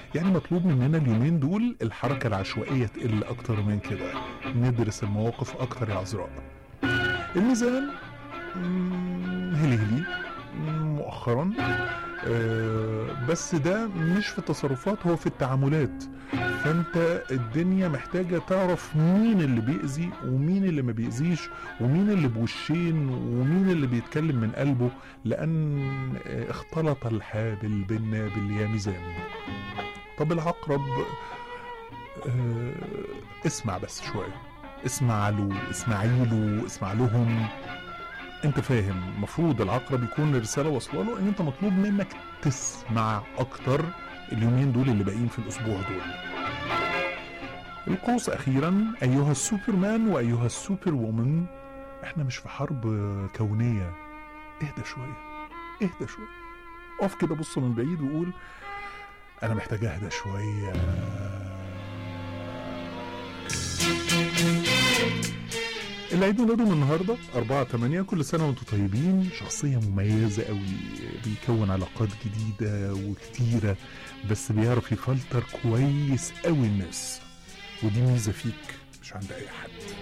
يعني مطلوب مننا اليومين دول الحركة العشوائية تقل أكتر من كده ندرس المواقف أكتر يا عذراء الميزان مم، هلي هلي مم، مؤخرا آه، بس ده مش في التصرفات هو في التعاملات فانت الدنيا محتاجة تعرف مين اللي بيأذي ومين اللي ما بيأذيش ومين اللي بوشين ومين اللي بيتكلم من قلبه لأن آه، اختلط الحابل بالنابل يا ميزان طب العقرب آه، اسمع بس شوية اسمع له اسمعي له اسمع لهم انت فاهم المفروض العقرب يكون الرسالة واصلة له ان انت مطلوب منك تسمع اكتر اليومين دول اللي باقيين في الاسبوع دول القوس اخيرا ايها السوبرمان وايها السوبر وومن احنا مش في حرب كونية اهدى شوية اهدى شوية اقف كده بص من بعيد وقول انا محتاج اهدى شوية اللي عيد ميلادهم النهارده 4 8 كل سنه وانتم طيبين شخصيه مميزه قوي بيكون علاقات جديده وكتيره بس بيعرف يفلتر كويس قوي الناس ودي ميزه فيك مش عند اي حد